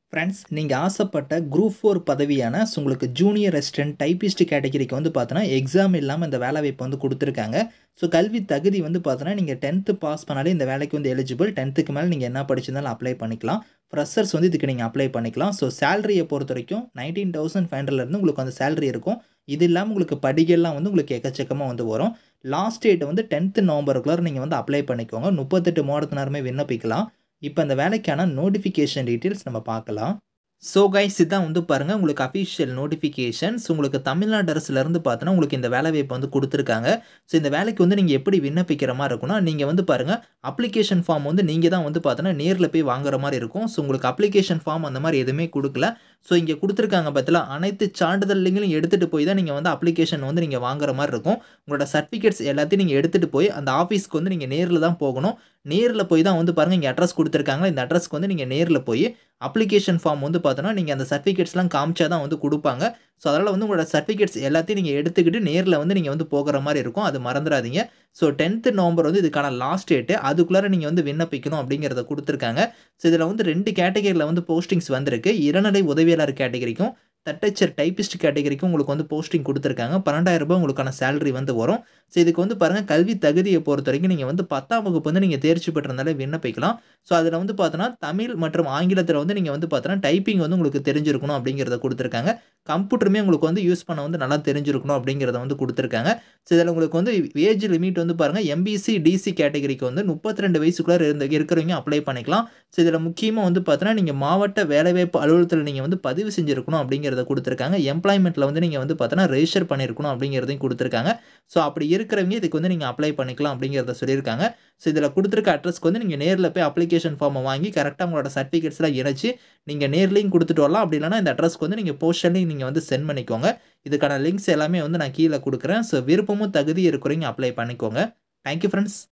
friends நீங்கள் ஆசைப்பட்ட group four பதவியான ஸோ உங்களுக்கு ஜூனியர் ரெசிடென்ட் டைப்பிஸ்ட் கேட்டகரிக்கு வந்து பார்த்தோன்னா எக்ஸாம் இல்லாமல் இந்த வேலை வாய்ப்பு வந்து கொடுத்துருக்காங்க ஸோ கல்வி தகுதி வந்து பார்த்தோன்னா நீங்கள் டென்த்து பாஸ் பண்ணாலே இந்த வேலைக்கு வந்து எலிஜிபிள் டென்த்துக்கு மேலே நீங்கள் என்ன படிச்சிருந்தாலும் அப்ளை பண்ணிக்கலாம் ஃப்ரெஷர்ஸ் வந்து இதுக்கு நீங்கள் அப்ளை பண்ணிக்கலாம் ஸோ சேலரியை பொறுத்த வரைக்கும் நைன்டீன் தௌசண்ட் ஃபைவ் ஹண்ட்ரட்லேருந்து உங்களுக்கு அந்த சேலரி இருக்கும் இது இல்லாமல் உங்களுக்கு படிகள்லாம் வந்து உங்களுக்கு எக்கச்சக்கமாக வந்து வரும் லாஸ்ட் டேட் வந்து டென்த்து நவம்பருக்குள்ளார நீங்கள் வந்து அப்ளை பண்ணிக்கோங்க முப்பத்தெட்டு மாதத்தினாருமே விண்ணப்பிக்கலாம் இப்போ அந்த வேலைக்கான நோட்டிஃபிகேஷன் டீட்டெயில்ஸ் நம்ம பார்க்கலாம் ஸோ கைஸ் இதுதான் வந்து பாருங்கள் உங்களுக்கு அஃபிஷியல் நோட்டிஃபிகேஷன்ஸ் உங்களுக்கு தமிழ்நாடு அரசுலேருந்து பார்த்தோன்னா உங்களுக்கு இந்த வேலை வாய்ப்பு வந்து கொடுத்துருக்காங்க ஸோ இந்த வேலைக்கு வந்து நீங்கள் எப்படி விண்ணப்பிக்கிற மாதிரி இருக்கும்னா நீங்கள் வந்து பாருங்கள் அப்ளிகேஷன் ஃபார்ம் வந்து நீங்கள் தான் வந்து பார்த்தோன்னா நேரில் போய் வாங்குற மாதிரி இருக்கும் ஸோ உங்களுக்கு அப்ளிகேஷன் ஃபார்ம் அந்த மாதிரி எதுவுமே கொடுக்கல ஸோ இங்கே கொடுத்துருக்காங்க பார்த்தீங்களா அனைத்து சான்றிதழ்லையும் எடுத்துகிட்டு போய் தான் நீங்கள் வந்து அப்ளிகேஷன் வந்து நீங்கள் வாங்குற மாதிரி இருக்கும் உங்களோட சர்டிஃபிகேட்ஸ் எல்லாத்தையும் நீங்கள் எடுத்துகிட்டு போய் அந்த ஆஃபீஸ்க்கு வந்து நீங்கள் நேரில் தான் போகணும் நேரில் போய் தான் வந்து பாருங்கள் இங்கே அட்ரஸ் கொடுத்துருக்காங்க இந்த அட்ரஸ்க்கு வந்து நீங்கள் நேரில் போய் அப்ளிகேஷன் ஃபார்ம் வந்து பார்த்தோன்னா நீங்கள் அந்த சர்டிஃபிகேட்ஸ்லாம் காமிச்சா தான் வந்து கொடுப்பாங்க ஸோ அதனால் வந்து உங்களோட சர்டிஃபிகேட்ஸ் எல்லாத்தையும் நீங்கள் எடுத்துக்கிட்டு நேரில் வந்து நீங்கள் வந்து போகிற மாதிரி இருக்கும் அது மறந்துடாதீங்க ஸோ டென்த்து நவம்பர் வந்து இதுக்கான லாஸ்ட் டேட்டு அதுக்குள்ளார நீங்கள் வந்து விண்ணப்பிக்கணும் அப்படிங்கிறத கொடுத்துருக்காங்க ஸோ இதில் வந்து ரெண்டு கேட்டகரியில் வந்து போஸ்டிங்ஸ் வந்திருக்கு இளநிலை உதவியாளர் கேட்டகரிக்கும் தட்டச்சர் டைப்பிஸ்ட் கேட்டகரிக்கும் உங்களுக்கு வந்து போஸ்டிங் கொடுத்துருக்காங்க பன்னெண்டாயிரம் ரூபாய் உங்களுக்கான சேலரி வந்து வரும் ஸோ இதுக்கு வந்து பாருங்கள் கல்வி தகுதியை பொறுத்த வரைக்கும் நீங்கள் வந்து பத்தாம் வகுப்பு வந்து நீங்கள் தேர்ச்சி பெற்றிருந்தாலே விண்ணப்பிக்கலாம் ஸோ அதில் வந்து பார்த்தோன்னா தமிழ் மற்றும் ஆங்கிலத்தில் வந்து நீங்கள் வந்து பார்த்தோன்னா டைப்பிங் வந்து உங்களுக்கு தெரிஞ்சிருக்கணும் அப்படிங்கிறத கொடுத்துருக்காங்க கம்ப்யூட்டருமே உங்களுக்கு வந்து யூஸ் பண்ண வந்து நல்லா தெரிஞ்சிருக்கணும் அப்படிங்கிறத வந்து கொடுத்துருக்காங்க ஸோ இதில் உங்களுக்கு வந்து ஏஜ் லிமிட் வந்து பாருங்கள் எம்பிசி டிசி கேட்டகரிக்கு வந்து முப்பத்தி ரெண்டு வயசுக்குள்ளே இருந்த இருக்கிறவங்க அப்ளை பண்ணிக்கலாம் ஸோ இதில் முக்கியமாக வந்து பார்த்தோன்னா நீங்கள் மாவட்ட வேலைவாய்ப்பு அலுவலகத்தில் நீங்கள் வந்து பதிவு செஞ்சுருக்கணும் அப்படிங்கிறத கொடுத்துருக்காங்க எம்ப்ளாய்மெண்ட்டில் வந்து நீங்கள் வந்து பார்த்தோன்னா ரெஜிஸ்டர் பண்ணியிருக்கணும் அப்படிங்கிறதையும் கொடுத்துருக்காங்க ஸோ அப்படி இருக்கிறவங்க இதுக்கு வந்து நீங்கள் அப்ளை பண்ணிக்கலாம் அப்படிங்கிறத சொல்லியிருக்காங்க ஸோ இதில் கொடுத்துருக்க அட்ரஸ்க்கு வந்து நீங்கள் நேரில் போய் அப்ளிகேஷன் ஃபார்மை வாங்கி கரெக்டாக உங்களோட சர்டிஃபிகேட்ஸ்லாம் இணைச்சி நீங்கள் நேர்லையும் கொடுத்துட்டு வரலாம் அப்படி இல்லைனா இந்த அட்ரஸ்க்கு வந்து நீங்கள் போஸ்டர்லையும் நீங்கள் வந்து சென்ட் பண்ணிக்கோங்க இதுக்கான லிங்க்ஸ் எல்லாமே வந்து நான் கீழே கொடுக்குறேன் ஸோ விருப்பமும் தகுதி இருக்கிறவங்க அப்ளை பண்ணிக்கோங்க தேங்க்யூ ஃப்ரெண்ட்ஸ்